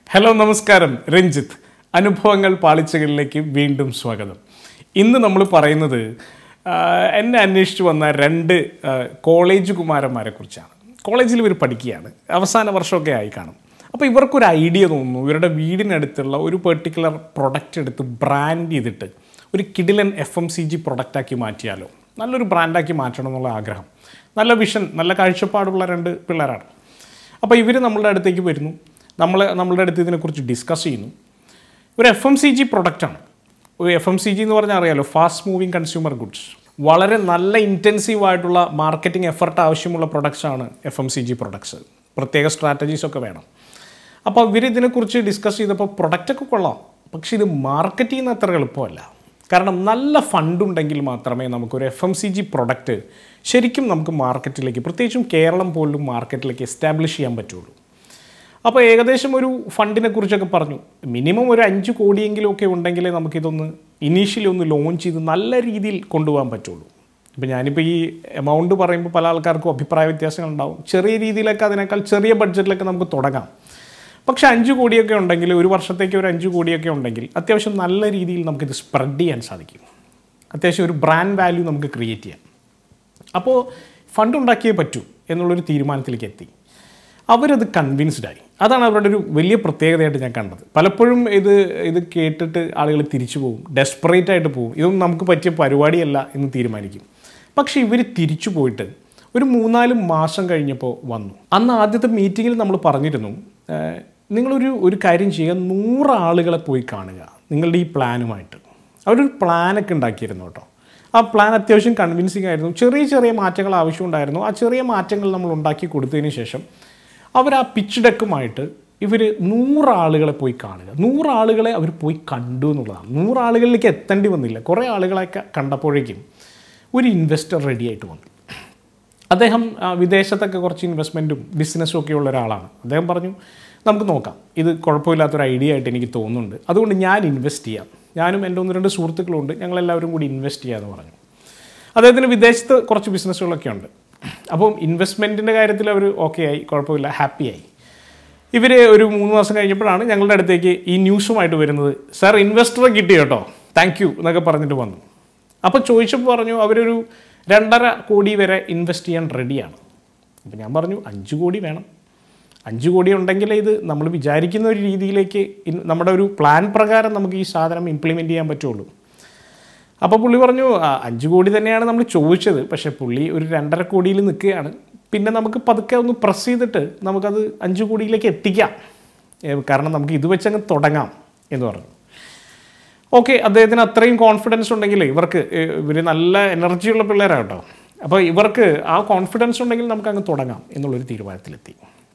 hello നമസ്കാരം രഞ്ജിത്ത് അനുഭവങ്ങൾ പാളിച്ചകളിലേക്ക് വീണ്ടും സ്വാഗതം ഇന്ന് നമ്മൾ പറയുന്നത് ആ, എന്നെ അന്വേഷിച്ച് വന്ന രണ്ട് ആ, കോളേജ് കുമാരന്മാരെ കുറിച്ചാണ് കോളേജിൽ ഇവർ പഠിക്കുകയാണ് അവസാന വർഷമൊക്കെ ആയി കാണും അപ്പോൾ ഇവർക്കൊരു ഐഡിയ തോന്നുന്നു ഇവരുടെ വീടിനടുത്തുള്ള ഒരു പെർട്ടിക്കുലർ പ്രൊഡക്റ്റ് എടുത്ത് ബ്രാൻഡ് ചെയ്തിട്ട് ഒരു കിഡിലൻ എഫ് എം സി ജി പ്രൊഡക്റ്റാക്കി മാറ്റിയാലോ നല്ലൊരു ബ്രാൻഡാക്കി മാറ്റണം എന്നുള്ള ആഗ്രഹം നല്ല വിഷൻ നല്ല കാഴ്ചപ്പാടുള്ള രണ്ട് പിള്ളേരാണ് അപ്പോൾ ഇവർ നമ്മളുടെ അടുത്തേക്ക് വരുന്നു നമ്മൾ നമ്മളുടെ അടുത്ത് ഇതിനെക്കുറിച്ച് ഡിസ്കസ് ചെയ്യുന്നു ഒരു എഫ് എം സി ജി പ്രൊഡക്റ്റാണ് ഒരു എഫ് എം സി ജി എന്ന് പറഞ്ഞാൽ അറിയാലോ ഫാസ്റ്റ് മൂവിങ് കൺസ്യൂമർ ഗുഡ്സ് വളരെ നല്ല ഇൻറ്റൻസീവ് ആയിട്ടുള്ള മാർക്കറ്റിംഗ് എഫർട്ട് ആവശ്യമുള്ള products ആണ് F M C G products പ്രത്യേക സ്ട്രാറ്റജീസ് ഒക്കെ വേണം അപ്പോൾ ഇവർ ഇതിനെക്കുറിച്ച് ഡിസ്കസ് ചെയ്തപ്പോൾ പ്രൊഡക്റ്റൊക്കെ കൊള്ളാം പക്ഷേ ഇത് മാർക്കറ്റ് ചെയ്യുന്ന അത്ര എളുപ്പമല്ല കാരണം നല്ല ഫണ്ട് ഉണ്ടെങ്കിൽ മാത്രമേ നമുക്കൊരു F M C G product ശരിക്കും നമുക്ക് മാർക്കറ്റിലേക്ക് പ്രത്യേകിച്ചും കേരളം പോലും മാർക്കറ്റിലേക്ക് എസ്റ്റാബ്ലിഷ് ചെയ്യാൻ പറ്റുള്ളൂ അപ്പോൾ ഏകദേശം ഒരു ഫണ്ടിനെ കുറിച്ചൊക്കെ പറഞ്ഞു മിനിമം ഒരു അഞ്ച് കോടിയെങ്കിലും ഒക്കെ ഉണ്ടെങ്കിലേ നമുക്കിതൊന്ന് ഇനീഷ്യലി ഒന്ന് ലോഞ്ച് ചെയ്ത് നല്ല രീതിയിൽ കൊണ്ടുപോകാൻ പറ്റുള്ളൂ ഇപ്പോൾ ഞാനിപ്പോൾ ഈ എമൗണ്ട് പറയുമ്പോൾ പല ആൾക്കാർക്കും അഭിപ്രായ വ്യത്യാസങ്ങൾ ഉണ്ടാവും ചെറിയ രീതിയിലൊക്കെ അതിനേക്കാൾ ചെറിയ ബഡ്ജറ്റിലൊക്കെ നമുക്ക് തുടങ്ങാം പക്ഷേ അഞ്ച് കോടിയൊക്കെ ഉണ്ടെങ്കിൽ ഒരു വർഷത്തേക്ക് ഒരു അഞ്ച് കോടിയൊക്കെ ഉണ്ടെങ്കിൽ അത്യാവശ്യം നല്ല രീതിയിൽ നമുക്കിത് സ്പ്രെഡ് ചെയ്യാൻ സാധിക്കും അത്യാവശ്യം ഒരു ബ്രാൻഡ് വാല്യൂ നമുക്ക് ക്രിയേറ്റ് ചെയ്യാം അപ്പോൾ ഫണ്ട് ഉണ്ടാക്കിയേ പറ്റൂ എന്നുള്ളൊരു തീരുമാനത്തിലേക്ക് എത്തി അവരത് കൺവിൻസ്ഡ് ആയി അതാണ് അവരുടെ ഒരു വലിയ പ്രത്യേകതയായിട്ട് ഞാൻ കണ്ടത് പലപ്പോഴും ഇത് ഇത് കേട്ടിട്ട് ആളുകൾ തിരിച്ചു പോകും ഡെസ്പറേറ്റ് ആയിട്ട് പോകും ഇതൊന്നും നമുക്ക് പറ്റിയ പരിപാടിയല്ല എന്ന് തീരുമാനിക്കും പക്ഷേ ഇവർ തിരിച്ചു പോയിട്ട് ഒരു മൂന്നാല് മാസം കഴിഞ്ഞപ്പോൾ വന്നു അന്ന് ആദ്യത്തെ മീറ്റിങ്ങിൽ നമ്മൾ പറഞ്ഞിരുന്നു ഏഹ്, നിങ്ങളൊരു ഒരു കാര്യം ചെയ്യുക നൂറ് ആളുകളെ പോയി കാണുക നിങ്ങളുടെ ഈ പ്ലാനുമായിട്ട് അവരൊരു പ്ലാനൊക്കെ ഉണ്ടാക്കിയിരുന്നു കേട്ടോ ആ പ്ലാൻ അത്യാവശ്യം കൺവിൻസിങ് ആയിരുന്നു ചെറിയ ചെറിയ മാറ്റങ്ങൾ ആവശ്യമുണ്ടായിരുന്നു ആ ചെറിയ മാറ്റങ്ങൾ നമ്മൾ ഉണ്ടാക്കി കൊടുത്തതിന് ശേഷം അവർ ആ പിച്ച് ഡെക്കുമായിട്ട് ഇവർ നൂറാളുകളെ പോയി കാണുക നൂറാളുകളെ അവർ പോയി കണ്ടു എന്നുള്ളതാണ് നൂറാളുകളിലേക്ക് എത്തേണ്ടി വന്നില്ല കുറേ ആളുകളെയൊക്കെ കണ്ടപ്പോഴേക്കും ഒരു ഇൻവെസ്റ്റർ റെഡി ആയിട്ട് വന്നു അദ്ദേഹം ആ, വിദേശത്തൊക്കെ കുറച്ച് ഇൻവെസ്റ്റ്മെൻറ്റും ബിസിനസ്സും ഒക്കെ ഉള്ള ഒരാളാണ് അദ്ദേഹം പറഞ്ഞു നമുക്ക് നോക്കാം ഇത് കുഴപ്പമില്ലാത്തൊരു ഐഡിയ ആയിട്ട് എനിക്ക് തോന്നുന്നുണ്ട് അതുകൊണ്ട് ഞാൻ ഇൻവെസ്റ്റ് ചെയ്യാം ഞാനും എൻ്റെ ഒന്ന് രണ്ട് സുഹൃത്തുക്കളുണ്ട് ഞങ്ങളെല്ലാവരും കൂടി ഇൻവെസ്റ്റ് ചെയ്യാമെന്ന് പറഞ്ഞു അദ്ദേഹത്തിന് വിദേശത്ത് കുറച്ച് ബിസിനസ്സുകളൊക്കെ ഉണ്ട് അപ്പം ഇൻവെസ്റ്റ്മെൻറ്റിൻ്റെ കാര്യത്തിൽ അവർ ഓക്കെ ആയി കുഴപ്പമില്ല ഹാപ്പിയായി ഇവർ ഒരു മൂന്ന് മാസം കഴിഞ്ഞപ്പോഴാണ് ഞങ്ങളുടെ അടുത്തേക്ക് ഈ ന്യൂസുമായിട്ട് വരുന്നത് സാർ ഇൻവെസ്റ്ററെ കിട്ടി കേട്ടോ താങ്ക് യു എന്നൊക്കെ പറഞ്ഞിട്ട് വന്നു അപ്പോൾ ചോദിച്ചപ്പോൾ പറഞ്ഞു അവരൊരു രണ്ടര കോടി വരെ ഇൻവെസ്റ്റ് ചെയ്യാൻ റെഡിയാണ് അപ്പോൾ ഞാൻ പറഞ്ഞു അഞ്ച് കോടി വേണം അഞ്ച് കോടി ഉണ്ടെങ്കിലേ ഇത് നമ്മൾ വിചാരിക്കുന്ന ഒരു രീതിയിലേക്ക് ഇൻ- നമ്മുടെ ഒരു പ്ലാൻ പ്രകാരം നമുക്ക് ഈ സാധനം ഇംപ്ലിമെൻറ്റ് ചെയ്യാൻ പറ്റുള്ളൂ അപ്പോൾ പുള്ളി പറഞ്ഞു "ആ, അഞ്ച് കോടി തന്നെയാണ് നമ്മൾ ചോദിച്ചത് പക്ഷേ പുള്ളി ഒരു രണ്ടര കോടിയിൽ നിൽക്കുകയാണ് പിന്നെ നമുക്ക് പതുക്കെ ഒന്ന് പ്രസ് ചെയ്തിട്ട് നമുക്കത് അഞ്ച് കോടിയിലേക്ക് എത്തിക്കാം ഏ, കാരണം നമുക്ക് ഇത് വെച്ചങ്ങ് തുടങ്ങാം എന്ന് പറഞ്ഞു ഓക്കെ അദ്ദേഹത്തിന് അത്രയും കോൺഫിഡൻസ് ഉണ്ടെങ്കിൽ ഇവർക്ക് ഇവർ നല്ല എനർജിയുള്ള പിള്ളേരാണ് കേട്ടോ അപ്പോൾ ഇവർക്ക് ആ കോൺഫിഡൻസ് ഉണ്ടെങ്കിൽ നമുക്ക് അങ്ങ് തുടങ്ങാം എന്നുള്ളൊരു തീരുമാനത്തിലെത്തി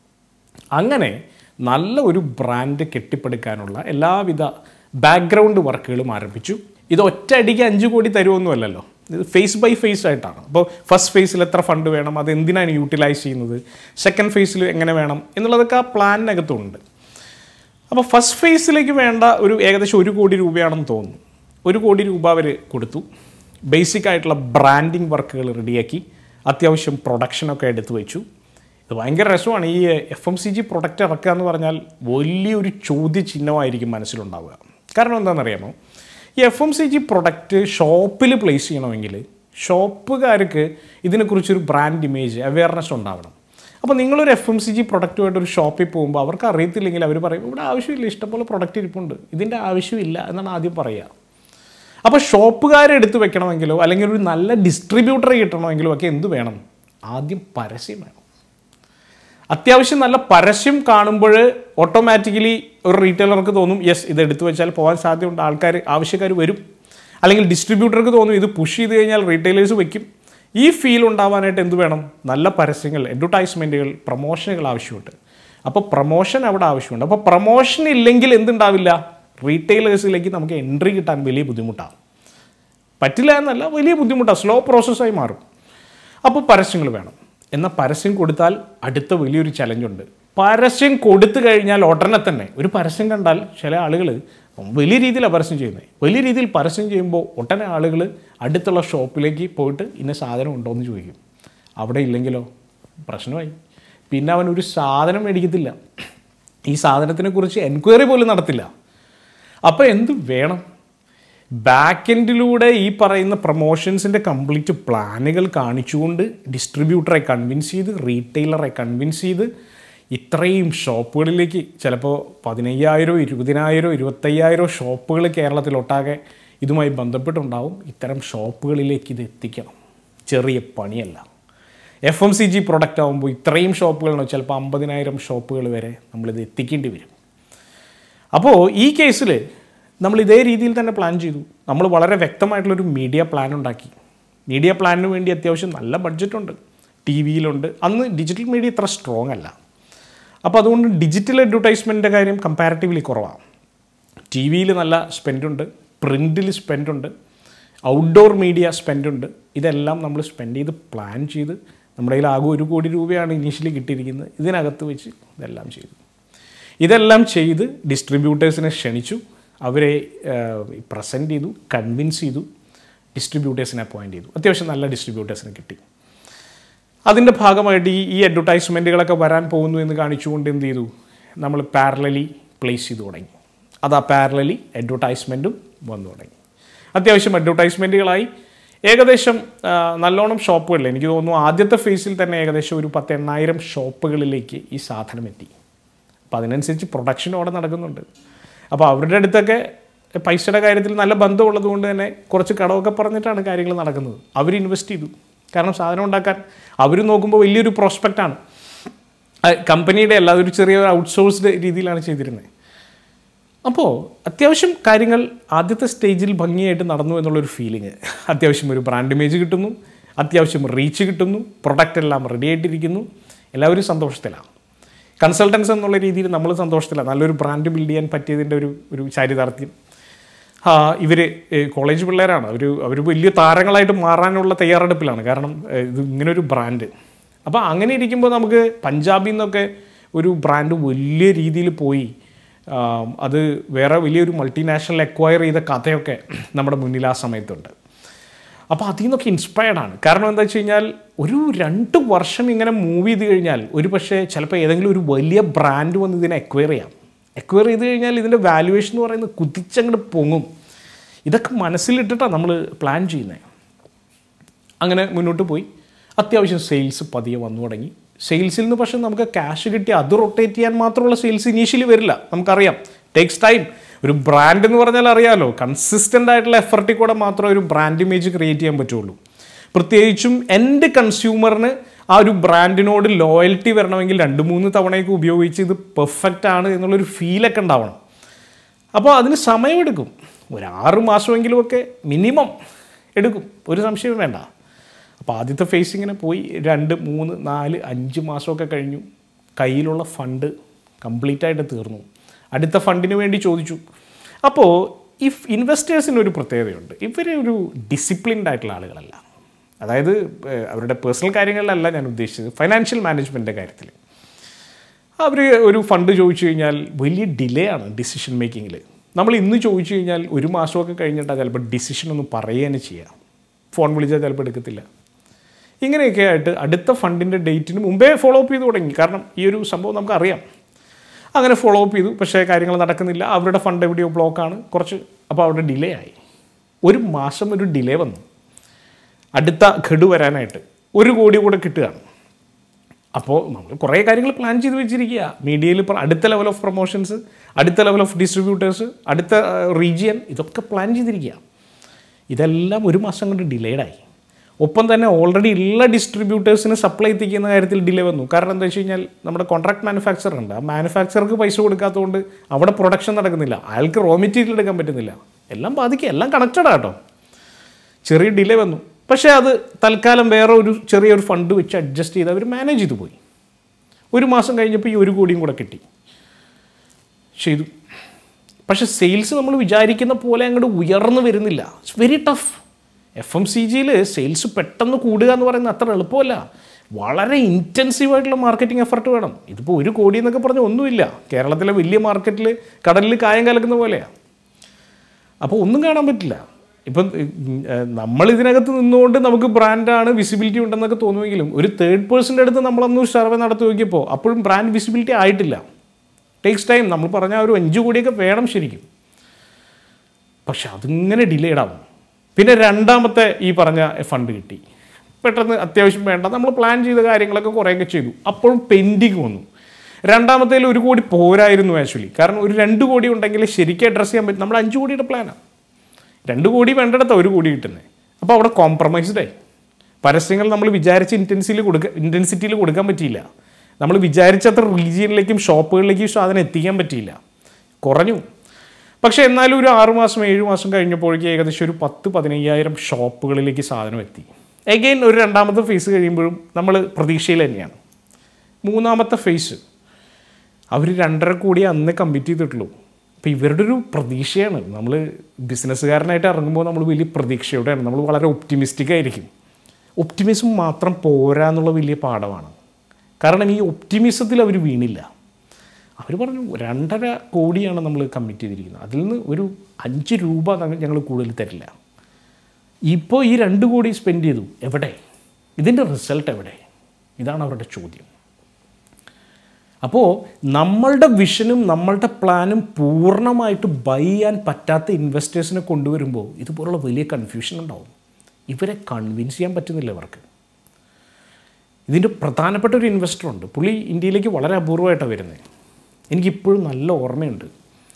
അങ്ങനെ നല്ല ഒരു ബ്രാൻഡ് കെട്ടിപ്പടുക്കാനുള്ള എല്ലാവിധ ബാക്ക്ഗ്രൗണ്ട് വർക്കുകളും ആരംഭിച്ചു ഇത് ഒറ്റയടിക്ക് അഞ്ച് കോടി തരുമൊന്നുമല്ലല്ലോ ഇത് ഫേസ് ബൈ ഫേസ് ആയിട്ടാണ് അപ്പോൾ ഫസ്റ്റ് ഫേസിൽ എത്ര ഫണ്ട് വേണം അത് എന്തിനാണ് യൂട്ടിലൈസ് ചെയ്യുന്നത് സെക്കൻഡ് ഫേസിൽ എങ്ങനെ വേണം എന്നുള്ളതൊക്കെ ആ പ്ലാനിനകത്തുണ്ട് അപ്പോൾ ഫസ്റ്റ് ഫേസിലേക്ക് വേണ്ട ഒരു ഏകദേശം ഒരു കോടി രൂപയാണെന്ന് തോന്നുന്നു ഒരു കോടി രൂപ അവർ കൊടുത്തു ബേസിക് ആയിട്ടുള്ള ബ്രാൻഡിങ് വർക്കുകൾ റെഡിയാക്കി അത്യാവശ്യം പ്രൊഡക്ഷനൊക്കെ എടുത്തു വെച്ചു ഇത് ഭയങ്കര രസമാണ് ഈ F M C G product ഇറക്കുക എന്ന് പറഞ്ഞാൽ വലിയൊരു ചോദ്യചിഹ്നമായിരിക്കും മനസ്സിലുണ്ടാവുക കാരണം എന്താണെന്നറിയാമോ ഈ F M C G product ഷോപ്പിൽ പ്ലേസ് ചെയ്യണമെങ്കിൽ ഷോപ്പുകാർക്ക് ഇതിനെക്കുറിച്ചൊരു ബ്രാൻഡ് ഇമേജ് അവയർനെസ് ഉണ്ടാവണം അപ്പോൾ നിങ്ങളൊരു എഫ് എം സി ജി പ്രൊഡക്റ്റുമായിട്ട് ഒരു ഷോപ്പിൽ പോകുമ്പോൾ അവർക്ക് അറിയത്തില്ലെങ്കിൽ അവർ പറയും ഇവിടെ ആവശ്യമില്ല ഇഷ്ടംപോലെ പ്രൊഡക്റ്റ് ഇരിപ്പുണ്ട് ഇതിൻ്റെ ആവശ്യമില്ല എന്നാണ് ആദ്യം പറയുക അപ്പോൾ ഷോപ്പുകാരെ എടുത്ത് വെക്കണമെങ്കിലോ അല്ലെങ്കിൽ ഒരു നല്ല ഡിസ്ട്രിബ്യൂട്ടറെ കിട്ടണമെങ്കിലോ ഒക്കെ എന്ത് വേണം ആദ്യം പരസ്യം വേണം അത്യാവശ്യം നല്ല പരസ്യം കാണുമ്പോൾ ഓട്ടോമാറ്റിക്കലി ഒരു റീറ്റെയിലർക്ക് തോന്നും യെസ് ഇത് എടുത്തു വെച്ചാൽ പോകാൻ സാധ്യതയുണ്ട് ആൾക്കാർ ആവശ്യക്കാർ വരും അല്ലെങ്കിൽ ഡിസ്ട്രിബ്യൂട്ടർക്ക് തോന്നും ഇത് പുഷ് ചെയ്ത് കഴിഞ്ഞാൽ റീറ്റെയിലേഴ്സ് വയ്ക്കും ഈ ഫീൽ ഉണ്ടാവാനായിട്ട് എന്ത് വേണം നല്ല പരസ്യങ്ങൾ അഡ്വർടൈസ്മെൻറ്റുകൾ പ്രൊമോഷനുകൾ ആവശ്യമുണ്ട് അപ്പോൾ പ്രൊമോഷൻ അവിടെ ആവശ്യമുണ്ട് അപ്പോൾ പ്രൊമോഷൻ ഇല്ലെങ്കിൽ എന്തുണ്ടാവില്ല റീറ്റെയിലേഴ്സിലേക്ക് നമുക്ക് എൻട്രി കിട്ടാൻ വലിയ ബുദ്ധിമുട്ടാണ് പറ്റില്ല എന്നല്ല വലിയ ബുദ്ധിമുട്ടാണ് സ്ലോ പ്രോസസ്സായി മാറും അപ്പോൾ പരസ്യങ്ങൾ വേണം എന്നാൽ പരസ്യം കൊടുത്താൽ അടുത്ത വലിയൊരു ചലഞ്ചുണ്ട് പരസ്യം കൊടുത്തു കഴിഞ്ഞാൽ ഉടനെ തന്നെ ഒരു പരസ്യം കണ്ടാൽ ചില ആളുകൾ വലിയ രീതിയിലാണ് പരസ്യം ചെയ്യുന്നത് വലിയ രീതിയിൽ പരസ്യം ചെയ്യുമ്പോൾ ഒട്ടനെ ആളുകൾ അടുത്തുള്ള ഷോപ്പിലേക്ക് പോയിട്ട് ഇന്ന സാധനം ഉണ്ടോ എന്ന് ചോദിക്കും അവിടെ ഇല്ലെങ്കിലോ പ്രശ്നമായി പിന്നെ അവൻ ഒരു സാധനം മേടിക്കത്തില്ല ഈ സാധനത്തിനെ കുറിച്ച് എൻക്വയറി പോലും നടത്തില്ല അപ്പോൾ എന്ത് വേണം ബാക്ക് എൻഡിലൂടെ ഈ പറയുന്ന പ്രൊമോഷൻസിൻ്റെ കംപ്ലീറ്റ് പ്ലാനുകൾ കാണിച്ചുകൊണ്ട് ഡിസ്ട്രിബ്യൂട്ടറെ കൺവിൻസ് ചെയ്ത് റീറ്റെയിലറെ കൺവിൻസ് ചെയ്ത് ഇത്രയും ഷോപ്പുകളിലേക്ക് ചിലപ്പോൾ പതിനയ്യായിരം ഇരുപതിനായിരം ഇരുപത്തയ്യായിരം ഷോപ്പുകൾ കേരളത്തിലൊട്ടാകെ ഇതുമായി ബന്ധപ്പെട്ടുണ്ടാവും ഇത്തരം ഷോപ്പുകളിലേക്ക് ഇത് എത്തിക്കണം ചെറിയ പണിയല്ല F M C G product ആകുമ്പോൾ ഇത്രയും ഷോപ്പുകളുണ്ടോ ചിലപ്പോൾ അമ്പതിനായിരം ഷോപ്പുകൾ വരെ നമ്മളിത് എത്തിക്കേണ്ടി വരും അപ്പോൾ ഈ കേസിൽ നമ്മൾ ഇതേ രീതിയിൽ തന്നെ പ്ലാൻ ചെയ്തു നമ്മൾ വളരെ വ്യക്തമായിട്ടുള്ളൊരു മീഡിയ പ്ലാൻ ഉണ്ടാക്കി മീഡിയ പ്ലാനിന് വേണ്ടി അത്യാവശ്യം നല്ല ബഡ്ജറ്റുണ്ട് ടി വിയിലുണ്ട് അന്ന് ഡിജിറ്റൽ മീഡിയ ഇത്ര സ്ട്രോങ് അല്ല അപ്പോൾ അതുകൊണ്ട് ഡിജിറ്റൽ അഡ്വർടൈസ്മെൻറ്റിൻ്റെ കാര്യം കമ്പാരിറ്റീവ്ലി കുറവാണ് ടി വിയിൽ നല്ല സ്പെൻഡുണ്ട് പ്രിൻറ്റിൽ സ്പെൻഡുണ്ട് ഔട്ട്ഡോർ മീഡിയ സ്പെൻഡുണ്ട് ഇതെല്ലാം നമ്മൾ സ്പെൻഡ് ചെയ്ത് പ്ലാൻ ചെയ്ത് നമ്മുടെ കയ്യിൽ ആകെ ഒരു കോടി രൂപയാണ് ഇനീഷ്യലി കിട്ടിയിരിക്കുന്നത് ഇതിനകത്ത് വെച്ച് ഇതെല്ലാം ചെയ്തു ഇതെല്ലാം ചെയ്ത് ഡിസ്ട്രിബ്യൂട്ടേഴ്സിനെ ക്ഷണിച്ചു അവരെ പ്രസൻറ്റ് ചെയ്തു കൺവിൻസ് ചെയ്തു ഡിസ്ട്രിബ്യൂട്ടേഴ്സിനെ അപ്പോയിൻറ്റ് ചെയ്തു അത്യാവശ്യം നല്ല ഡിസ്ട്രിബ്യൂട്ടേഴ്സിനെ കിട്ടി അതിൻ്റെ ഭാഗമായിട്ട് ഈ ഈ അഡ്വർടൈസ്മെൻറ്റുകളൊക്കെ വരാൻ പോകുന്നു എന്ന് കാണിച്ചുകൊണ്ട് എന്ത് ചെയ്തു നമ്മൾ പാരലലി പ്ലേസ് ചെയ്തു തുടങ്ങി അത് ആ പാരലലി അഡ്വർടൈസ്മെൻറ്റും വന്നു തുടങ്ങി അത്യാവശ്യം അഡ്വർടൈസ്മെൻറ്റുകളായി ഏകദേശം ആ, നല്ലോണം ഷോപ്പുകളിൽ എനിക്ക് തോന്നുന്നു ആദ്യത്തെ ഫേസിൽ തന്നെ ഏകദേശം ഒരു പത്ത് എണ്ണായിരം ഷോപ്പുകളിലേക്ക് ഈ സാധനം എത്തി അപ്പോൾ അതിനനുസരിച്ച് പ്രൊഡക്ഷനും അവിടെ നടക്കുന്നുണ്ട് അപ്പോൾ അവരുടെ അടുത്തൊക്കെ പൈസയുടെ കാര്യത്തിൽ നല്ല ബന്ധമുള്ളത് കൊണ്ട് തന്നെ കുറച്ച് കടമൊക്കെ പറഞ്ഞിട്ടാണ് കാര്യങ്ങൾ നടക്കുന്നത് അവർ ഇൻവെസ്റ്റ് ചെയ്തു കാരണം സാധനം ഉണ്ടാക്കാൻ അവർ നോക്കുമ്പോൾ വലിയൊരു പ്രോസ്പെക്റ്റാണ് കമ്പനിയുടെ അല്ല അതൊരു ചെറിയ ഔട്ട്സോഴ്സ്ഡ് രീതിയിലാണ് ചെയ്തിരുന്നത് അപ്പോൾ അത്യാവശ്യം കാര്യങ്ങൾ ആദ്യത്തെ സ്റ്റേജിൽ ഭംഗിയായിട്ട് നടന്നു എന്നുള്ളൊരു ഫീലിംഗ് അത്യാവശ്യം ഒരു ബ്രാൻഡ് ഇമേജ് കിട്ടുന്നു അത്യാവശ്യം റീച്ച് കിട്ടുന്നു പ്രൊഡക്റ്റ് എല്ലാം റെഡി ആയിട്ടിരിക്കുന്നു എല്ലാവരും സന്തോഷത്തിലാണ് കൺസൾട്ടൻസ് എന്നുള്ള രീതിയിൽ നമ്മൾ സന്തോഷത്തിലാണ് നല്ലൊരു ബ്രാൻഡ് ബിൽഡ് ചെയ്യാൻ പറ്റിയതിൻ്റെ ഒരു ഒരു ചാരിതാർത്ഥ്യം ഇവർ കോളേജ് പിള്ളേരാണ് അവർ അവർ വലിയ താരങ്ങളായിട്ട് മാറാനുള്ള തയ്യാറെടുപ്പിലാണ് കാരണം ഏ, ഇത് ഇങ്ങനൊരു ബ്രാൻഡ് അപ്പോൾ അങ്ങനെ ഇരിക്കുമ്പോൾ നമുക്ക് പഞ്ചാബിൽ നിന്നൊക്കെ ഒരു ബ്രാൻഡ് വലിയ രീതിയിൽ പോയി ആ, അത് വേറെ വലിയൊരു മൾട്ടിനാഷണൽ എക്വയർ ചെയ്ത കഥയൊക്കെ നമ്മുടെ മുന്നിൽ ആ സമയത്തുണ്ട് അപ്പോൾ അതിൽ നിന്നൊക്കെ ഇൻസ്പയർഡ് ആണ് കാരണം എന്താ വെച്ച് കഴിഞ്ഞാൽ ഒരു രണ്ട് വർഷം ഇങ്ങനെ മൂവ് ചെയ്ത് കഴിഞ്ഞാൽ ഒരു പക്ഷേ ചിലപ്പോൾ ഏതെങ്കിലും ഒരു വലിയ ബ്രാൻഡ് വന്ന് ഇതിനെ എക്വയർ ചെയ്യാം എക്വയർ ചെയ്ത് കഴിഞ്ഞാൽ ഇതിൻ്റെ വാല്യുവേഷൻ എന്ന് പറയുന്നത് കുതിച്ചങ്ങോട്ട് പൊങ്ങും ഇതൊക്കെ മനസ്സിലിട്ടിട്ടാണ് നമ്മൾ പ്ലാൻ ചെയ്യുന്നത് അങ്ങനെ മുന്നോട്ട് പോയി അത്യാവശ്യം സെയിൽസ് പതിയെ വന്നു തുടങ്ങി സെയിൽസിൽ നിന്ന് പക്ഷേ നമുക്ക് ക്യാഷ് കിട്ടി അത് റൊട്ടേറ്റ് ചെയ്യാൻ മാത്രമുള്ള സെയിൽസ് ഇനീഷ്യലി വരില്ല നമുക്കറിയാം ടേക്സ് ടൈം ഒരു ബ്രാൻഡ് എന്ന് പറഞ്ഞാൽ അറിയാലോ കൺസിസ്റ്റൻ്റ് ആയിട്ടുള്ള എഫർട്ടിൽ കൂടെ മാത്രമേ ഒരു ബ്രാൻഡ് ഇമേജ് ക്രിയേറ്റ് ചെയ്യാൻ പറ്റുള്ളൂ പ്രത്യേകിച്ചും എൻ്റെ കൺസ്യൂമറിന് ആ ഒരു ബ്രാൻഡിനോട് ലോയൽറ്റി വരണമെങ്കിൽ രണ്ട് മൂന്ന് തവണയൊക്കെ ഉപയോഗിച്ച് ഇത് പെർഫെക്റ്റ് ആണ് എന്നുള്ളൊരു ഫീലൊക്കെ ഉണ്ടാവണം അപ്പോൾ അതിന് സമയമെടുക്കും ഒരു ആറ് മാസമെങ്കിലുമൊക്കെ മിനിമം എടുക്കും ഒരു സംശയവും വേണ്ട അപ്പോൾ ആദ്യത്തെ ഫേസ് ഇങ്ങനെ പോയി രണ്ട് മൂന്ന് നാല് അഞ്ച് മാസമൊക്കെ കഴിഞ്ഞു കയ്യിലുള്ള ഫണ്ട് കംപ്ലീറ്റ് ആയിട്ട് തീർന്നു അടുത്ത ഫണ്ടിന് വേണ്ടി ചോദിച്ചു അപ്പോൾ ഇഫ് ഇൻവെസ്റ്റേഴ്സിന് ഒരു പ്രത്യേകതയുണ്ട് ഇവർ ഒരു ഡിസിപ്ലിൻഡ് ആയിട്ടുള്ള ആളുകളല്ല അതായത് ഏഹ്, അവരുടെ പേഴ്സണൽ കാര്യങ്ങളിലല്ല ഞാൻ ഉദ്ദേശിച്ചത് ഫൈനാൻഷ്യൽ മാനേജ്മെൻറ്റിൻ്റെ കാര്യത്തിൽ അവർ ഒരു ഫണ്ട് ചോദിച്ചു കഴിഞ്ഞാൽ വലിയ ഡിലേ ആണ് ഡിസിഷൻ മേക്കിങ്ങിൽ നമ്മൾ ഇന്ന് ചോദിച്ചു കഴിഞ്ഞാൽ ഒരു മാസമൊക്കെ കഴിഞ്ഞിട്ടാണ് ചിലപ്പോൾ ഡിസിഷൻ ഒന്ന് പറയുക തന്നെ ചെയ്യാം ഫോൺ വിളിച്ചാൽ ചിലപ്പോൾ എടുക്കത്തില്ല ഇങ്ങനെയൊക്കെ ആയിട്ട് അടുത്ത ഫണ്ടിൻ്റെ ഡേറ്റിന് മുമ്പേ ഫോളോ അപ്പ് ചെയ്ത് തുടങ്ങി കാരണം ഈ ഒരു സംഭവം നമുക്കറിയാം അങ്ങനെ ഫോളോ അപ്പ് ചെയ്തു പക്ഷേ കാര്യങ്ങൾ നടക്കുന്നില്ല അവരുടെ ഫണ്ട് എവിടെയോ ബ്ലോക്കാണ് കുറച്ച് അപ്പോൾ അവിടെ ഡിലേ ആയി ഒരു മാസം ഒരു ഡിലേ വന്നു അടുത്ത ഘടു വരാനായിട്ട് ഒരു കോടി കൂടെ കിട്ടുകയാണ് അപ്പോൾ നമ്മൾ കുറേ കാര്യങ്ങൾ പ്ലാൻ ചെയ്ത് വെച്ചിരിക്കുക മീഡിയയിൽ ഇപ്പോൾ അടുത്ത ലെവൽ ഓഫ് പ്രൊമോഷൻസ് അടുത്ത ലെവൽ ഓഫ് ഡിസ്ട്രിബ്യൂട്ടേഴ്സ് അടുത്ത റീജിയൻ ഇതൊക്കെ പ്ലാൻ ചെയ്തിരിക്കുക ഇതെല്ലാം ഒരു മാസം കൊണ്ട് ഡിലേഡായി ഒപ്പം തന്നെ ഓൾറെഡി ഉള്ള ഡിസ്ട്രിബ്യൂട്ടേഴ്സിന് സപ്ലൈ എത്തിക്കുന്ന കാര്യത്തിൽ ഡിലേ വന്നു കാരണം എന്താ വെച്ച് കഴിഞ്ഞാൽ നമ്മുടെ കോൺട്രാക്ട് മാനുഫാക്ചർ ഉണ്ട് ആ മാനുഫാക്ചർക്ക് പൈസ കൊടുക്കാത്തതുകൊണ്ട് അവിടെ പ്രൊഡക്ഷൻ നടക്കുന്നില്ല അയാൾക്ക് റോ മെറ്റീരിയൽ എടുക്കാൻ പറ്റുന്നില്ല എല്ലാം ബാധിക്കുക എല്ലാം കണക്റ്റഡ് ആട്ടോ ചെറിയ ഡിലേ വന്നു പക്ഷേ അത് തൽക്കാലം വേറെ ഒരു ചെറിയൊരു ഫണ്ട് വെച്ച് അഡ്ജസ്റ്റ് ചെയ്ത് അവർ മാനേജ് ചെയ്തു പോയി ഒരു മാസം കഴിഞ്ഞപ്പോൾ ഈ ഒരു കോടിയും കൂടെ കിട്ടി ചെയ്തു പക്ഷേ സെയിൽസ് നമ്മൾ വിചാരിക്കുന്ന പോലെ അങ്ങോട്ട് ഉയർന്നു വരുന്നില്ല it's very tough F M C ജിയിൽ സെയിൽസ് പെട്ടെന്ന് കൂടുക എന്ന് പറയുന്നത് അത്ര എളുപ്പമല്ല വളരെ ഇൻറ്റൻസീവ് ആയിട്ടുള്ള മാർക്കറ്റിംഗ് എഫർട്ട് വേണം ഇതിപ്പോൾ ഒരു കോടി എന്നൊക്കെ പറഞ്ഞ ഒന്നുമില്ല കേരളത്തിലെ വലിയ മാർക്കറ്റിൽ കടലിൽ കായം കലക്കുന്ന പോലെയാണ് അപ്പോൾ ഒന്നും കാണാൻ പറ്റില്ല ഇപ്പം ഉം, ഏഹ്, നമ്മൾ ഇതിനകത്ത് നിന്നുകൊണ്ട് നമുക്ക് ബ്രാൻഡാണ് വിസിബിലിറ്റി ഉണ്ടെന്നൊക്കെ തോന്നുമെങ്കിലും ഒരു തേർഡ് പേഴ്സൻ്റെ അടുത്ത് നമ്മളൊന്ന് സർവേ നടത്തി നോക്കിയപ്പോൾ അപ്പോഴും ബ്രാൻഡ് വിസിബിലിറ്റി ആയിട്ടില്ല ടേക്സ് ടൈം നമ്മൾ പറഞ്ഞ ഒരു അഞ്ച് കോടിയൊക്കെ വേണം ശരിക്കും പക്ഷെ അതിങ്ങനെ ഡിലേഡ് ആവും പിന്നെ രണ്ടാമത്തെ ഈ പറഞ്ഞ ഫണ്ട് കിട്ടി പെട്ടെന്ന് അത്യാവശ്യം വേണ്ട നമ്മൾ പ്ലാൻ ചെയ്ത കാര്യങ്ങളൊക്കെ കുറേയൊക്കെ ചെയ്തു അപ്പോഴും പെൻഡിങ് വന്നു രണ്ടാമത്തേൽ ഒരു കോടി പോരായിരുന്നു ആക്ച്വലി കാരണം ഒരു രണ്ട് കോടി ഉണ്ടെങ്കിൽ ശരിക്കും അഡ്രസ്സ് ചെയ്യാൻ പറ്റും നമ്മൾ അഞ്ച് കോടിയുടെ പ്ലാനാണ് രണ്ട് കോടി വേണ്ടിടത്ത ഒരു കോടി കിട്ടുന്നത് അപ്പോൾ അവിടെ കോംപ്രമൈസ്ഡ് ആയി പരസ്യങ്ങൾ നമ്മൾ വിചാരിച്ച ഇൻറ്റൻസിൽ കൊടുക്ക ഇൻറ്റൻസിറ്റിയിൽ കൊടുക്കാൻ പറ്റിയില്ല നമ്മൾ വിചാരിച്ചത്ര റീജിയനിലേക്കും ഷോപ്പുകളിലേക്കും സാധനം എത്തിക്കാൻ പറ്റിയില്ല കുറഞ്ഞു പക്ഷേ എന്നാലും ഒരു ആറ് മാസം ഏഴ് മാസം കഴിഞ്ഞപ്പോഴേക്കും ഏകദേശം ഒരു പത്ത് പതിനയ്യായിരം ഷോപ്പുകളിലേക്ക് സാധനം എത്തി എഗെയിൻ ഒരു രണ്ടാമത്തെ ഫേസ് കഴിയുമ്പോഴും നമ്മൾ പ്രതീക്ഷയിൽ തന്നെയാണ് മൂന്നാമത്തെ ഫേസ് അവർ രണ്ടര കോടി അന്ന് കമ്മിറ്റ് ചെയ്തിട്ടുള്ളൂ അപ്പോൾ ഇവരുടെ ഒരു പ്രതീക്ഷയാണ് നമ്മൾ ബിസിനസ്സുകാരനായിട്ട് ഇറങ്ങുമ്പോൾ നമ്മൾ വലിയ പ്രതീക്ഷയോടെയാണ് നമ്മൾ വളരെ ഒപ്റ്റിമിസ്റ്റിക് ആയിരിക്കും ഒപ്റ്റിമിസം മാത്രം പോരാ എന്നുള്ള വലിയ പാഠമാണ് കാരണം ഈ ഒപ്റ്റിമിസത്തിൽ അവർ വീണില്ല അവർ പറഞ്ഞു രണ്ടര കോടിയാണ് നമ്മൾ കമ്മിറ്റ് ചെയ്തിരിക്കുന്നത് അതിൽ നിന്ന് ഒരു അഞ്ച് രൂപ ഞങ്ങൾ കൂടുതൽ തരില്ല ഇപ്പോൾ ഈ രണ്ട് കോടി സ്പെൻഡ് ചെയ്തു എവിടെ ഇതിൻ്റെ റിസൾട്ട് എവിടെ ഇതാണ് അവരുടെ ചോദ്യം അപ്പോൾ നമ്മളുടെ വിഷനും നമ്മളുടെ പ്ലാനും പൂർണ്ണമായിട്ട് ബൈ ചെയ്യാൻ പറ്റാത്ത ഇൻവെസ്റ്റേഴ്സിനെ കൊണ്ടുവരുമ്പോൾ ഇതുപോലുള്ള വലിയ കൺഫ്യൂഷൻ ഉണ്ടാവും ഇവരെ കൺവിൻസ് ചെയ്യാൻ പറ്റുന്നില്ല ഇവർക്ക് ഇതിൻ്റെ പ്രധാനപ്പെട്ട ഒരു ഇൻവെസ്റ്റർ ഉണ്ട് പുള്ളി ഇന്ത്യയിലേക്ക് വളരെ അപൂർവമായിട്ടാണ് വരുന്നത് എനിക്കിപ്പോഴും നല്ല ഓർമ്മയുണ്ട്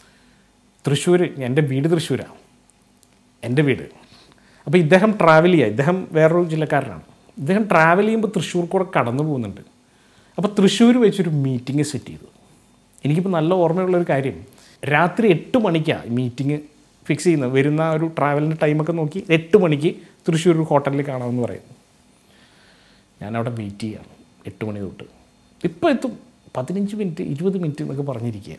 തൃശ്ശൂർ എൻ്റെ വീട് തൃശ്ശൂരാണ് എൻ്റെ വീട് അപ്പോൾ ഇദ്ദേഹം ട്രാവൽ ചെയ്യുക ഇദ്ദേഹം വേറൊരു ജില്ലക്കാരനാണ് ഇദ്ദേഹം ട്രാവൽ ചെയ്യുമ്പോൾ തൃശ്ശൂർ കൂടെ കടന്നു പോകുന്നുണ്ട് അപ്പോൾ തൃശ്ശൂർ വെച്ചൊരു മീറ്റിംഗ് സെറ്റ് ചെയ്തു എനിക്കിപ്പോൾ നല്ല ഓർമ്മയുള്ളൊരു കാര്യം രാത്രി എട്ട് മണിക്കാണ് മീറ്റിംഗ് ഫിക്സ് ചെയ്യുന്നത് വരുന്ന ഒരു ട്രാവലിൻ്റെ ടൈമൊക്കെ നോക്കി എട്ട് മണിക്ക് തൃശ്ശൂർ ഒരു ഹോട്ടലിൽ കാണാമെന്ന് പറയുന്നു ഞാനവിടെ വെയിറ്റ് ചെയ്യാം എട്ട് മണി തൊട്ട് ഇപ്പോൾ എത്തും പതിനഞ്ച് മിനിറ്റ് ഇരുപത് മിനിറ്റ് എന്നൊക്കെ പറഞ്ഞിരിക്കുക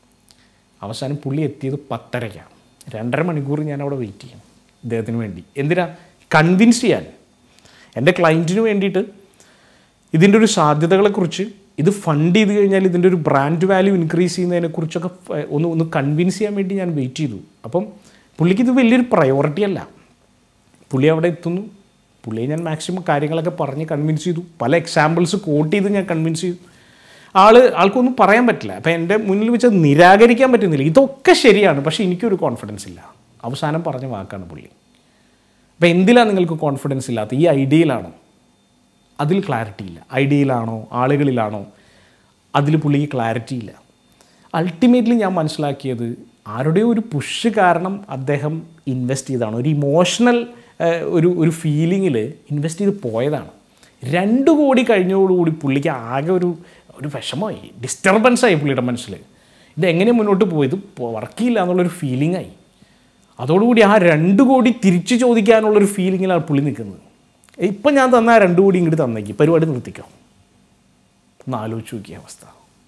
അവസാനം പുള്ളി എത്തിയത് പത്തരയ്ക്കാണ് രണ്ടര മണിക്കൂർ ഞാൻ അവിടെ വെയിറ്റ് ചെയ്യും ഇദ്ദേഹത്തിന് വേണ്ടി എന്തിനാ കൺവിൻസ് ചെയ്യാൻ എൻ്റെ ക്ലയൻറ്റിന് വേണ്ടിയിട്ട് ഇതിൻ്റെ ഒരു സാധ്യതകളെക്കുറിച്ച് ഇത് ഫണ്ട് ചെയ്ത് കഴിഞ്ഞാൽ ഇതിൻ്റെ ഒരു ബ്രാൻഡ് വാല്യൂ ഇൻക്രീസ് ചെയ്യുന്നതിനെക്കുറിച്ചൊക്കെ ഫ- ഒന്ന് ഒന്ന് കൺവിൻസ് ചെയ്യാൻ വേണ്ടി ഞാൻ വെയിറ്റ് ചെയ്തു അപ്പം പുള്ളിക്ക് ഇത് വലിയൊരു പ്രയോറിറ്റി അല്ല പുള്ളി അവിടെ എത്തുന്നു പുള്ളിയെ ഞാൻ മാക്സിമം കാര്യങ്ങളൊക്കെ പറഞ്ഞ് കൺവിൻസ് ചെയ്തു പല എക്സാമ്പിൾസ് കോട്ട് ചെയ്ത് ഞാൻ കൺവിൻസ് ചെയ്തു ആള് ആൾക്കൊന്നും പറയാൻ പറ്റില്ല അപ്പം എൻ്റെ മുന്നിൽ വെച്ച് നിരാകരിക്കാൻ പറ്റുന്നില്ല ഇതൊക്കെ ശരിയാണ് പക്ഷേ എനിക്കൊരു കോൺഫിഡൻസ് ഇല്ല അവസാനം പറഞ്ഞ വാക്കാണ് പുള്ളി അപ്പം എന്തിലാണ് നിങ്ങൾക്ക് കോൺഫിഡൻസ് ഇല്ലാത്ത ഈ ഐഡിയയിലാണോ അതിൽ ക്ലാരിറ്റി ഇല്ല ഐഡിയയിലാണോ ആളുകളിലാണോ അതിൽ പുള്ളിക്ക് ക്ലാരിറ്റി ഇല്ല അൾട്ടിമേറ്റ്ലി ഞാൻ മനസ്സിലാക്കിയത് ആരുടെയോ ഒരു പുഷ് കാരണം അദ്ദേഹം ഇൻവെസ്റ്റ് ചെയ്തതാണ് ഒരു ഇമോഷണൽ ഒരു ഒരു ഫീലിങ്ങിൽ ഇൻവെസ്റ്റ് ചെയ്ത് പോയതാണ് രണ്ട് കോടി കഴിഞ്ഞതോടുകൂടി പുള്ളിക്ക് ആകെ ഒരു ഒരു വിഷമമായി ഡിസ്റ്റർബൻസ് ആയി പുള്ളിയുടെ മനസ്സിൽ ഇത് എങ്ങനെ മുന്നോട്ട് പോയത് വർക്കില്ല എന്നുള്ളൊരു ഫീലിംഗ് ആയി അതോടുകൂടി ആ രണ്ട് കോടി തിരിച്ചു ചോദിക്കാനുള്ളൊരു ഫീലിങ്ങിലാണ് പുള്ളി നിൽക്കുന്നത് ഇപ്പം ഞാൻ തന്ന ആ രണ്ട് കോടി ഇങ്ങോട്ട് തന്നേക്ക് പരിപാടി നിർത്തിക്കാം ഒന്ന് ആലോചിച്ച് നോക്കിയ അവസ്ഥ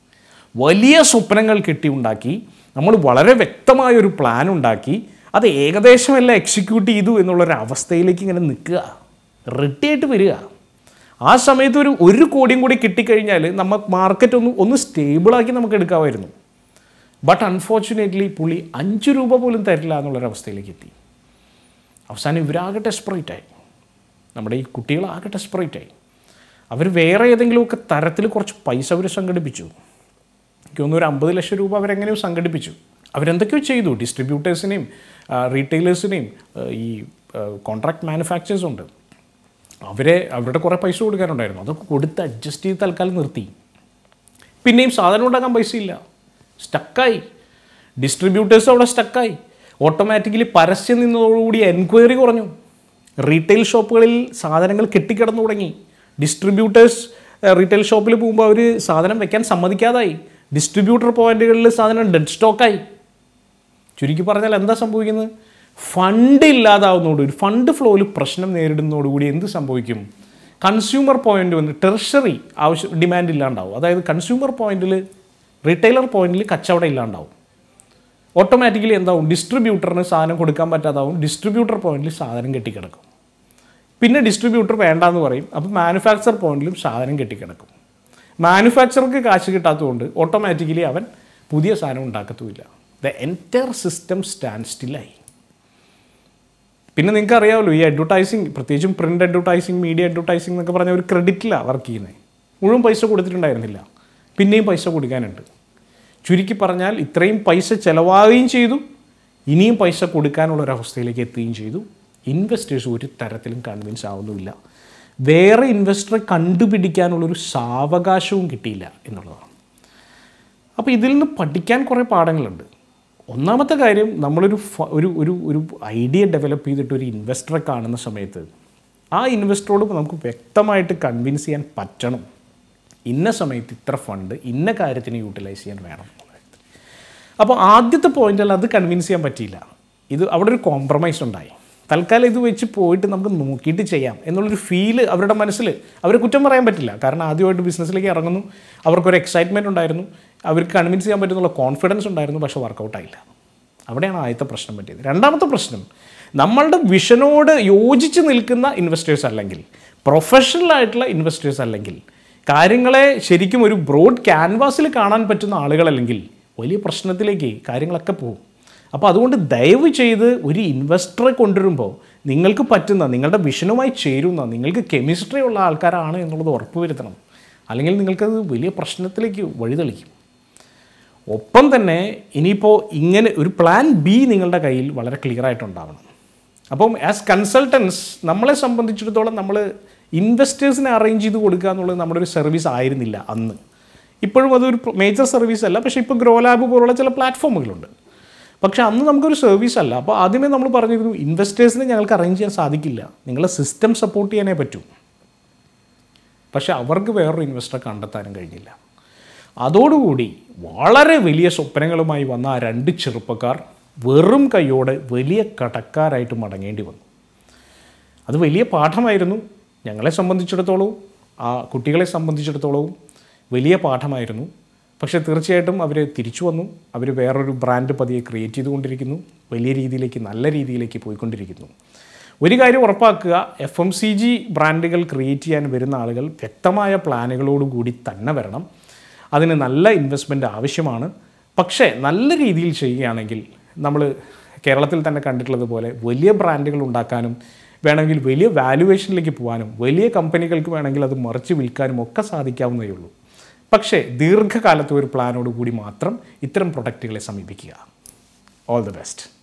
വലിയ സ്വപ്നങ്ങൾ കെട്ടിയുണ്ടാക്കി നമ്മൾ വളരെ വ്യക്തമായ ഒരു പ്ലാൻ ഉണ്ടാക്കി അത് ഏകദേശം എല്ലാം എക്സിക്യൂട്ട് ചെയ്തു എന്നുള്ളൊരു അവസ്ഥയിലേക്ക് ഇങ്ങനെ നിൽക്കുക റെഡി ആയിട്ട് വരിക ആ സമയത്ത് ഒരു ഒരു കോടിയും കൂടി കിട്ടിക്കഴിഞ്ഞാൽ നമ്മൾ മാർക്കറ്റ് ഒന്ന് ഒന്ന് സ്റ്റേബിളാക്കി നമുക്ക് എടുക്കാമായിരുന്നു ബട്ട് അൺഫോർച്ചുനേറ്റ്ലി പുള്ളി അഞ്ച് രൂപ പോലും തരില്ല എന്നുള്ളൊരവസ്ഥയിലേക്ക് എത്തി അവസാനം ഇവരാകെ ഡെസ്പറേറ്റ് ആയി നമ്മുടെ ഈ കുട്ടികളാകെ ഡെസ്പറേറ്റ് ആയി അവർ വേറെ ഏതെങ്കിലുമൊക്കെ തരത്തിൽ കുറച്ച് പൈസ അവർ സംഘടിപ്പിച്ചു എനിക്ക് തോന്നുന്നു ഒരു അമ്പത് ലക്ഷം രൂപ അവരെങ്ങനെയോ സംഘടിപ്പിച്ചു അവരെന്തൊക്കെയോ ചെയ്തു ഡിസ്ട്രിബ്യൂട്ടേഴ്സിനെയും റീറ്റെയിലേഴ്സിനെയും ഈ കോൺട്രാക്ട് മാനുഫാക്ചേഴ്സ് ഉണ്ട് അവരെ അവരുടെ കുറേ പൈസ കൊടുക്കാനുണ്ടായിരുന്നു അതൊക്കെ കൊടുത്ത് അഡ്ജസ്റ്റ് ചെയ്ത് തൽക്കാലം നിർത്തി പിന്നെയും സാധനം ഉണ്ടാക്കാൻ പൈസ ഇല്ല സ്റ്റക്കായി ഡിസ്ട്രിബ്യൂട്ടേഴ്സ് അവിടെ സ്റ്റക്കായി ഓട്ടോമാറ്റിക്കലി പരസ്യം നിന്നതോടുകൂടി എൻക്വയറി കുറഞ്ഞു റീറ്റെയിൽ ഷോപ്പുകളിൽ സാധനങ്ങൾ കെട്ടിക്കിടന്നു തുടങ്ങി ഡിസ്ട്രിബ്യൂട്ടേഴ്സ് റീറ്റെയിൽ ഷോപ്പിൽ പോകുമ്പോൾ അവർ സാധനം വെക്കാൻ സമ്മതിക്കാതായി ഡിസ്ട്രിബ്യൂട്ടർ പോയിന്റുകളിൽ സാധനം ഡെഡ് സ്റ്റോക്കായി ചുരുക്കി പറഞ്ഞാൽ എന്താ സംഭവിക്കുന്നത് ഫണ്ട് ഇല്ലാതാവുന്നതോടുകൂടി ഫണ്ട് ഫ്ലോയിൽ പ്രശ്നം നേരിടുന്നതോടുകൂടി എന്ത് സംഭവിക്കും കൺസ്യൂമർ പോയിന്റ് വന്ന് ടെർഷറി ആവശ്യം ഡിമാൻഡ് ഇല്ലാണ്ടാവും അതായത് കൺസ്യൂമർ പോയിന്റിൽ റീറ്റെയിലർ പോയിന്റിൽ കച്ചവടം ഇല്ലാണ്ടാവും ഓട്ടോമാറ്റിക്കലി എന്താവും ഡിസ്ട്രിബ്യൂട്ടറിന് സാധനം കൊടുക്കാൻ പറ്റാതാവും ഡിസ്ട്രിബ്യൂട്ടർ പോയിന്റിൽ സാധനം കെട്ടിക്കിടക്കും പിന്നെ ഡിസ്ട്രിബ്യൂട്ടർ വേണ്ടാന്ന് പറയും അപ്പോൾ മാനുഫാക്ചർ പോയിന്റിലും സാധനം കെട്ടിക്കിടക്കും മാനുഫാക്ചർക്ക് കാശ് കിട്ടാത്തതുകൊണ്ട് ഓട്ടോമാറ്റിക്കലി അവൻ പുതിയ സാധനം ഉണ്ടാക്കത്തുമില്ല ദ എൻറ്റയർ സിസ്റ്റം സ്റ്റാൻഡ് സ്റ്റില്ലായി പിന്നെ നിങ്ങൾക്ക് അറിയാമല്ലോ ഈ അഡ്വർടൈസിങ് പ്രത്യേകിച്ചും പ്രിൻ്റ് അഡ്വർടൈസിങ് മീഡിയ അഡ്വർടൈസിങ് എന്നൊക്കെ പറഞ്ഞ ഒരു ക്രെഡിറ്റിലാണ് വർക്ക് ചെയ്യുന്നത് മുഴുവൻ പൈസ കൊടുത്തിട്ടുണ്ടായിരുന്നില്ല പിന്നെയും പൈസ കൊടുക്കാനുണ്ട് ചുരുക്കി പറഞ്ഞാൽ ഇത്രയും പൈസ ചിലവാകുകയും ചെയ്തു ഇനിയും പൈസ കൊടുക്കാനുള്ള ഒരു അവസ്ഥയിലേക്ക് എത്തുകയും ചെയ്തു ഇൻവെസ്റ്റേഴ്സ് ഒരു തരത്തിലും കൺവിൻസ് ആവുന്നുമില്ല വേറെ ഇൻവെസ്റ്ററെ കണ്ടുപിടിക്കാനുള്ളൊരു സാവകാശവും കിട്ടിയില്ല എന്നുള്ളതാണ് അപ്പോൾ ഇതിൽ നിന്ന് പഠിക്കാൻ കുറേ പാഠങ്ങളുണ്ട് ഒന്നാമത്തെ കാര്യം നമ്മളൊരു ഫ- ഒരു ഒരു ഒരു ഐഡിയ ഡെവലപ്പ് ചെയ്തിട്ട് ഒരു ഇൻവെസ്റ്ററെ കാണുന്ന സമയത്ത് ആ ഇൻവെസ്റ്ററോട് നമുക്ക് വ്യക്തമായിട്ട് കൺവിൻസ് ചെയ്യാൻ പറ്റണം ഇന്ന സമയത്ത് ഇത്ര ഫണ്ട് ഇന്ന കാര്യത്തിന് യൂട്ടിലൈസ് ചെയ്യാൻ വേണം അപ്പോൾ ആദ്യത്തെ പോയിന്റിൽ അത് കൺവിൻസ് ചെയ്യാൻ പറ്റിയില്ല ഇത് അവിടെ ഒരു കോംപ്രമൈസ് ഉണ്ടായി തൽക്കാലം ഇത് വെച്ച് പോയിട്ട് നമുക്ക് നോക്കിയിട്ട് ചെയ്യാം എന്നുള്ളൊരു ഫീല് അവരുടെ മനസ്സിൽ അവരെ കുറ്റം പറയാൻ പറ്റില്ല കാരണം ആദ്യമായിട്ട് ബിസിനസ്സിലേക്ക് ഇറങ്ങുന്നു അവർക്കൊരു എക്സൈറ്റ്മെൻറ്റ് ഉണ്ടായിരുന്നു അവർക്ക് കൺവിൻസ് ചെയ്യാൻ പറ്റുന്നുള്ള കോൺഫിഡൻസ് ഉണ്ടായിരുന്നു പക്ഷേ വർക്കൗട്ട് ആയില്ല അവിടെയാണ് ആദ്യത്തെ പ്രശ്നം പറ്റിയത് രണ്ടാമത്തെ പ്രശ്നം നമ്മളുടെ വിഷനോട് യോജിച്ച് നിൽക്കുന്ന ഇൻവെസ്റ്റേഴ്സ് അല്ലെങ്കിൽ പ്രൊഫഷണൽ ആയിട്ടുള്ള ഇൻവെസ്റ്റേഴ്സ് അല്ലെങ്കിൽ കാര്യങ്ങളെ ശരിക്കും ഒരു ബ്രോഡ് ക്യാൻവാസിൽ കാണാൻ പറ്റുന്ന ആളുകളല്ലെങ്കിൽ വലിയ പ്രശ്നത്തിലേക്ക് കാര്യങ്ങളൊക്കെ പോകും അപ്പോൾ അതുകൊണ്ട് ദയവ് ചെയ്ത് ഒരു ഇൻവെസ്റ്ററെ കൊണ്ടുവരുമ്പോൾ നിങ്ങൾക്ക് പറ്റുന്ന നിങ്ങളുടെ വിഷനുമായി ചേരുന്ന നിങ്ങൾക്ക് കെമിസ്ട്രി ഉള്ള ആൾക്കാരാണ് എന്നുള്ളത് ഉറപ്പുവരുത്തണം അല്ലെങ്കിൽ നിങ്ങൾക്കത് വലിയ പ്രശ്നത്തിലേക്ക് വഴിതെളിക്കും ഒപ്പം തന്നെ ഇനിയിപ്പോൾ ഇങ്ങനെ ഒരു പ്ലാൻ ബി നിങ്ങളുടെ കയ്യിൽ വളരെ ക്ലിയർ ആയിട്ടുണ്ടാവണം അപ്പം ആസ് കൺസൾട്ടൻസ് നമ്മളെ സംബന്ധിച്ചിടത്തോളം നമ്മൾ ഇൻവെസ്റ്റേഴ്സിനെ അറേഞ്ച് ചെയ്ത് കൊടുക്കുക എന്നുള്ളത് നമ്മുടെ ഒരു സർവീസ് ആയിരുന്നില്ല അന്ന് ഇപ്പോഴും അതൊരു മേജർ സർവീസ് അല്ല പക്ഷേ ഇപ്പോൾ ഗ്രോ ലാബ് പോലുള്ള ചില പ്ലാറ്റ്ഫോമുകളുണ്ട് പക്ഷേ അന്ന് നമുക്കൊരു സർവീസ് അല്ല അപ്പോൾ ആദ്യമേ നമ്മൾ പറഞ്ഞിരുന്നു ഇൻവെസ്റ്റേഴ്സിനെ ഞങ്ങൾക്ക് അറേഞ്ച് ചെയ്യാൻ സാധിക്കില്ല നിങ്ങളെ സിസ്റ്റം സപ്പോർട്ട് ചെയ്യാനേ പറ്റൂ പക്ഷേ അവർക്ക് വേറൊരു ഇൻവെസ്റ്ററെ കണ്ടെത്താനും കഴിഞ്ഞില്ല അതോടുകൂടി വളരെ വലിയ സ്വപ്നങ്ങളുമായി വന്ന ആ രണ്ട് ചെറുപ്പക്കാർ വെറും കൈയോടെ വലിയ കടക്കാരായിട്ട് മടങ്ങേണ്ടി വന്നു അത് വലിയ പാഠമായിരുന്നു ഞങ്ങളെ സംബന്ധിച്ചിടത്തോളവും ആ കുട്ടികളെ സംബന്ധിച്ചിടത്തോളവും വലിയ പാഠമായിരുന്നു പക്ഷേ തീർച്ചയായിട്ടും അവർ തിരിച്ചു വന്നു അവർ വേറൊരു ബ്രാൻഡ് പതിയെ ക്രിയേറ്റ് ചെയ്തുകൊണ്ടിരിക്കുന്നു വലിയ രീതിയിലേക്ക് നല്ല രീതിയിലേക്ക് പോയിക്കൊണ്ടിരിക്കുന്നു ഒരു കാര്യം ഉറപ്പാക്കുക എഫ് എം സി ജി ബ്രാൻഡുകൾ ക്രിയേറ്റ് ചെയ്യാൻ വരുന്ന ആളുകൾ വ്യക്തമായ പ്ലാനുകളോടുകൂടി തന്നെ വരണം അതിന് നല്ല ഇൻവെസ്റ്റ്മെൻറ്റ് ആവശ്യമാണ് പക്ഷേ നല്ല രീതിയിൽ ചെയ്യുകയാണെങ്കിൽ നമ്മൾ കേരളത്തിൽ തന്നെ കണ്ടിട്ടുള്ളത് പോലെ വലിയ ബ്രാൻഡുകൾ ഉണ്ടാക്കാനും വേണമെങ്കിൽ വലിയ വാല്യുവേഷനിലേക്ക് പോകാനും വലിയ കമ്പനികൾക്ക് വേണമെങ്കിൽ അത് മറിച്ച് വിൽക്കാനും ഒക്കെ സാധിക്കാവുന്നതേ ഉള്ളൂ പക്ഷേ ദീർഘകാലത്തെ ഒരു പ്ലാനോട് കൂടി മാത്രം ഇത്തരം പ്രൊഡക്റ്റുകളെ സമീപിക്കുക ഓൾ ദി ബെസ്റ്റ്